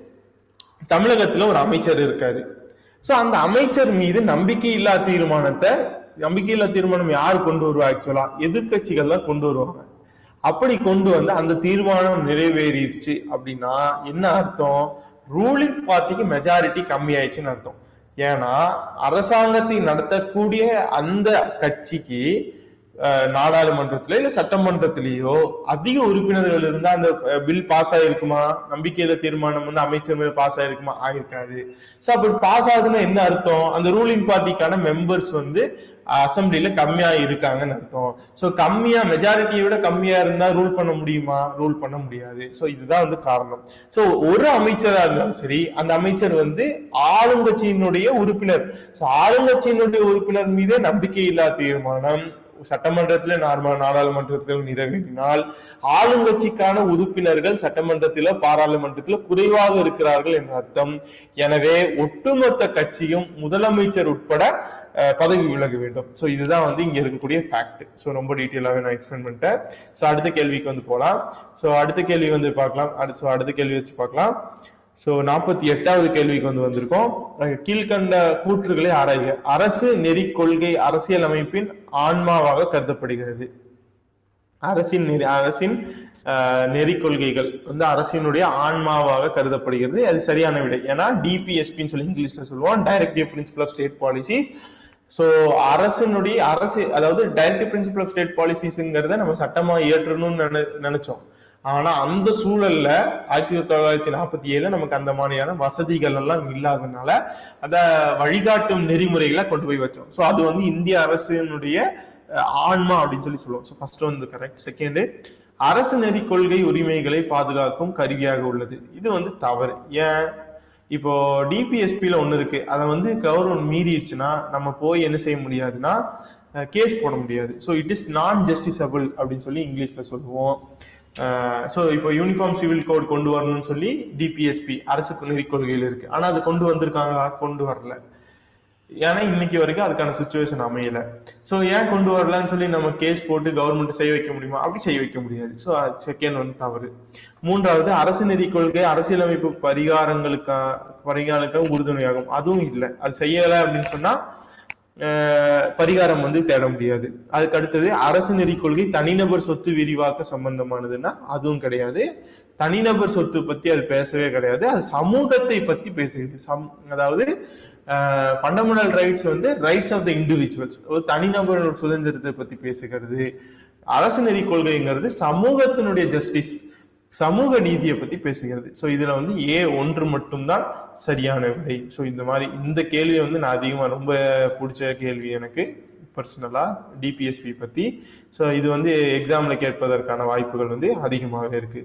தமிழகத்துல ஒரு அமைச்சர் இருக்காரு சோ அந்த அமைச்சர் மீது நம்பிக்கையில்லா தீர்மானத்தை நம்பிக்கையில்லா தீர்மானம் யார் கொண்டு வருவா ஆக்சுவலா எதிர்கட்சிகள் தான் கொண்டு வருவாங்க அப்படி கொண்டு வந்து அந்த தீர்மானம் நிறைவேறிடுச்சு அப்படின்னா என்ன அர்த்தம் ரூலிங் பார்ட்டிக்கு மெஜாரிட்டி கம்மியாயிடுச்சுன்னு அர்த்தம் ஏன்னா அரசாங்கத்தை நடத்தக்கூடிய அந்த கட்சிக்கு அஹ், நாடாளுமன்றத்திலயோ இல்ல சட்டமன்றத்திலேயோ அதிக உறுப்பினர்கள் இருந்தா அந்த பில் பாஸ் ஆயிருக்குமா நம்பிக்கையில தீர்மானம் வந்து அமைச்சர் மேல பாஸ் ஆயிருக்குமா ஆயிருக்காது சோ அப்படி பாஸ் ஆகுதுன்னா என்ன அர்த்தம் அந்த ரூலிங் பார்ட்டிக்கான மெம்பர்ஸ் வந்து அசம்பிளில கம்மியா இருக்காங்கன்னு அர்த்தம் சோ கம்மியா மெஜாரிட்டியை விட கம்மியா இருந்தா ரூல் பண்ண முடியுமா ரூல் பண்ண முடியாது சோ இதுதான் வந்து காரணம் சோ ஒரு அமைச்சரா இருந்தாலும் சரி அந்த அமைச்சர் வந்து ஆளுங்கட்சியினுடைய உறுப்பினர் சோ ஆளுங்கட்சியினுடைய உறுப்பினர் மீதே நம்பிக்கையில்லா தீர்மானம் சட்டமன்றத்தில் நார்மல் நாடாளுமன்றத்தில் நிறைவேறினால் ஆளுங்கட்சிக்கான உறுப்பினர்கள் சட்டமன்றத்திலோ பாராளுமன்றத்திலோ குறைவாக இருக்கிறார்கள் என்ற அர்த்தம் எனவே ஒட்டுமொத்த கட்சியும் முதலமைச்சர் உட்பட அஹ், பதவி விலக வேண்டும் ஸோ இதுதான் வந்து இங்க இருக்கக்கூடிய ஃபேக்ட் ஸோ ரொம்ப டீட்டெயிலாகவே நான் எக்ஸ்பிளைன் பண்ணிட்டேன் ஸோ அடுத்த கேள்விக்கு வந்து போகலாம் ஸோ அடுத்த கேள்வி வந்து பார்க்கலாம் அடுத்து ஸோ அடுத்த கேள்வி வச்சு பார்க்கலாம் ஸோ நாற்பத்தி எட்டாவது கேள்விக்கு வந்து வந்திருக்கோம் அஹ் கீழ்க்கண்ட கூற்றுகளை ஆராய்க அரசு நெறி கொள்கை அரசியல் அமைப்பின் ஆன்மாவாக கருதப்படுகிறது அரசின் நெறி அரசின் அஹ், நெறி கொள்கைகள் வந்து அரசினுடைய ஆன்மாவாக கருதப்படுகிறது அது சரியான விடை ஏன்னா டிபிஎஸ்பின்னு சொல்லி இங்கிலீஷ்ல சொல்லுவோம் directive principle of state policies so அரசினுடைய அரசு அதாவது டைரக்டிவ் பிரின்சிபல் ஆஃப் ஸ்டேட் பாலிசிஸ்ங்கிறத நம்ம சட்டமா இயற்றணும்னு நினை- நினைச்சோம் ஆனா அந்த சூழல்ல ஆயிரத்தி தொள்ளாயிரத்தி நாற்பத்தி ஏழுல நமக்கு அந்த மாதிரியான வசதிகள் எல்லாம் இல்லாதனால அத வழிகாட்டும் நெறிமுறைகளை கொண்டு போய் வச்சோம் ஸோ அது வந்து இந்திய அரசினுடைய அஹ், ஆன்மா அப்படின்னு சொல்லி சொல்லுவோம் ஸோ ஃபர்ஸ்ட் வந்து கரெக்ட் செகண்ட் அரசு நெறி கொள்கை உரிமைகளை பாதுகாக்கும் கருவியாக உள்ளது இது வந்து தவறு ஏன் இப்போ டிபிஎஸ்பியில் ஒன்று இருக்கு அதை வந்து கவர்மெண்ட் மீறிடுச்சுன்னா நம்ம போய் என்ன செய்ய முடியாதுன்னா கேஸ் போட முடியாது so it is non justiciable அப்படின்னு சொல்லி இங்கிலீஷ்ல சொல்லுவோம் ஸோ இப்போ யூனிஃபார்ம் சிவில் கோட் கொண்டு வரணும்னு சொல்லி டிபிஎஸ்பி அரசு நெறி கொள்கையில் இருக்கு ஆனால் அது கொண்டு வந்திருக்காங்களா கொண்டு வரல ஏன்னா இன்னைக்கு வரைக்கும் அதுக்கான சுச்சுவேஷன் அமையல ஸோ ஏன் கொண்டு வரலன்னு சொல்லி நம்ம கேஸ் போட்டு கவர்மெண்ட் செய்ய வைக்க முடியுமா அப்படி செய்ய வைக்க முடியாது ஸோ செகண்ட் வந்து தவறு மூன்றாவது அரசு நெறி கொள்கை அரசியலமைப்பு பரிகாரங்களுக்கா பரிகாரங்களுக்காக உறுதுணையாகும் அதுவும் இல்லை அது செய்யலை அப்படின்னு சொன்னா அஹ், பரிகாரம் வந்து தேட முடியாது அதுக்கு அடுத்தது அரசு நெறி கொள்கை தனிநபர் சொத்து விரிவாக்க சம்பந்தமானதுன்னா அதுவும் கிடையாது தனிநபர் சொத்து பத்தி அது பேசவே கிடையாது அது சமூகத்தை பத்தி பேசுகிறது சம் அதாவது ஃபண்டமெண்டல் ரைட்ஸ் வந்து ரைட்ஸ் ஆஃப் த இண்டிவிஜுவல்ஸ் ஒரு தனிநபர் சுதந்திரத்தை பத்தி பேசுகிறது அரசு நெறி கொள்கைங்கிறது சமூகத்தினுடைய ஜஸ்டிஸ் சமூக நீதியை பத்தி பேசுகிறது ஸோ இதுல வந்து ஏ ஒன்று மட்டும்தான் சரியான விடை ஸோ இந்த மாதிரி இந்த கேள்வி வந்து நான் அதிகமா ரொம்ப பிடிச்ச கேள்வி எனக்கு பர்சனலா டிபிஎஸ்பி பத்தி ஸோ இது வந்து எக்ஸாம்ல கேட்பதற்கான வாய்ப்புகள் வந்து அதிகமாகவே இருக்கு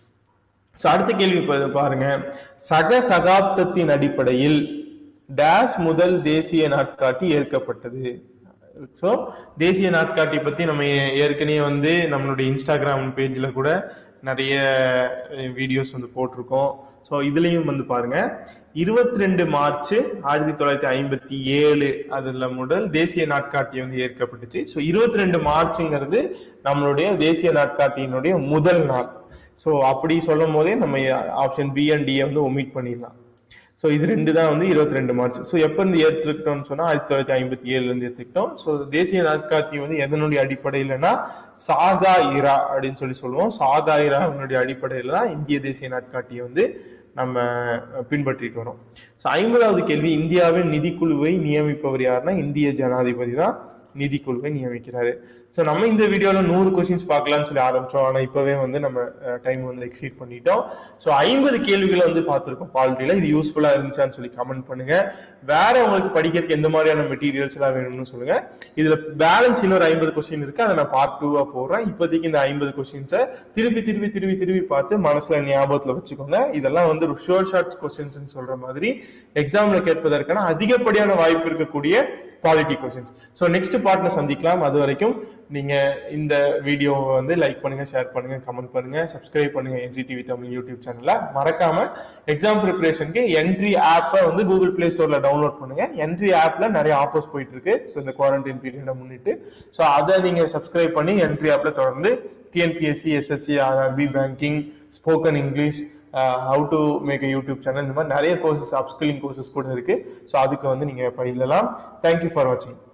ஸோ அடுத்த கேள்வி பா- பாருங்க சக சகாப்தத்தின் அடிப்படையில் டேஷ் முதல் தேசிய நாட்காட்டி ஏற்கப்பட்டது ஸோ தேசிய நாட்காட்டி பத்தி நம்ம ஏ- ஏற்கனவே வந்து நம்மளுடைய இன்ஸ்டாகிராம் பேஜ்ல கூட நிறைய வீடியோஸ் வந்து போட்டிருக்கோம் ஸோ இதுலயும் வந்து பாருங்க இருபத்தி ரெண்டு மார்ச் ஆயிரத்தி தொள்ளாயிரத்தி ஐம்பத்தி ஏழு அதுல முதல் தேசிய நாட்காட்டி வந்து ஏற்கப்பட்டுச்சு ஸோ இருபத்தி ரெண்டு மார்ச்ங்கிறது நம்மளுடைய தேசிய நாட்காட்டியினுடைய முதல் நாள் ஸோ அப்படி சொல்லும் போதே நம்ம ஆப்ஷன் பி அண்ட் டியை வந்து ஒமிட் பண்ணிடலாம் ஸோ இது ரெண்டு தான் வந்து இருபத்தி ரெண்டு மார்ச் ஸோ எப்போ இருந்து ஏற்றுக்கிட்டோம்னு சொன்னா ஆயிரத்தி தொள்ளாயிரத்தி ஐம்பத்தி ஏழுல இருந்து ஏற்றுக்கிட்டோம் ஸோ தேசிய நாட்காட்டி வந்து எதனுடைய அடிப்படையிலனா சாகா இரா அப்படின்னு சொல்லி சொல்லுவோம் சாகா இராவினுடைய அடிப்படையில தான் இந்திய தேசிய நாட்காட்டியை வந்து நம்ம பின்பற்றிட்டு வரோம் ஸோ ஐம்பதாவது கேள்வி இந்தியாவின் நிதிக்குழுவை நியமிப்பவர் யாருன்னா இந்திய ஜனாதிபதி தான் நிதிக்குழுவை நியமிக்கிறாரு ஸோ நம்ம இந்த வீடியோவில் நூறு கொஸ்டின்ஸ் பார்க்கலாம்னு சொல்லி ஆரம்பிச்சோம் ஆனால் இப்போவே வந்து நம்ம டைம் வந்து எக்ஸீட் பண்ணிட்டோம் ஸோ ஐம்பது கேள்விகளை வந்து பார்த்துருக்கோம் பாலிட்டியில் இது யூஸ்ஃபுல்லாக இருந்துச்சான்னு சொல்லி கமெண்ட் பண்ணுங்க வேற உங்களுக்கு படிக்கிறதுக்கு எந்த மாதிரியான மெட்டீரியல்ஸ் எல்லாம் வேணும்னு சொல்லுங்க இதுல பேலன்ஸ் இன்னொரு ஐம்பது கொஸ்டின் இருக்கு அதை நான் பார்ட் டூவா போடுறேன் இப்போதைக்கு இந்த ஐம்பது கொஸ்டின்ஸை திருப்பி திருப்பி திருப்பி திருப்பி பார்த்து மனசுல ஞாபகத்துல வச்சுக்கோங்க இதெல்லாம் வந்து ஷோர் ஷார்ட்ஸ் கொஸ்டின்ஸ் சொல்ற மாதிரி எக்ஸாம்ல கேட்பதற்கான அதிகப்படியான வாய்ப்பு இருக்கக்கூடிய குவாலிட்டி கொஸ்டின்ஸ் ஸோ நெக்ஸ்ட் பார்ட்ல சந்திக்கலாம் அது வரைக்கும் நீங்க இந்த வீடியோவை வந்து லைக் பண்ணுங்க ஷேர் பண்ணுங்க கமெண்ட் பண்ணுங்க சப்ஸ்கிரைப் பண்ணுங்க என்ட்ரி டிவி தமிழ் யூடியூப் சேனல்ல மறக்காம எக்ஸாம் ப்ரிப்பரேஷனுக்கு என்ட்ரி ஆப்பை வந்து கூகுள் பிளே ஸ்டோர்ல டவுன்லோட் பண்ணுங்க என்ட்ரி ஆப்ல நிறைய ஆஃபர்ஸ் போயிட்டு இருக்கு ஸோ இந்த குவாரண்டைன் பீரியட முன்னிட்டு ஸோ அதை நீங்க சப்ஸ்கிரைப் பண்ணி என்ட்ரி ஆப்ல தொடர்ந்து TNPSC SSC RRB banking spoken English how to make YouTube channel இந்த மாதிரி நிறைய கோர்சஸ் அப்ஸ்கில்லிங் கோர்சஸ் கூட இருக்கு ஸோ அதுக்கு வந்து நீங்க பயிலலாம் தேங்க்யூ ஃபார் வாட்சிங்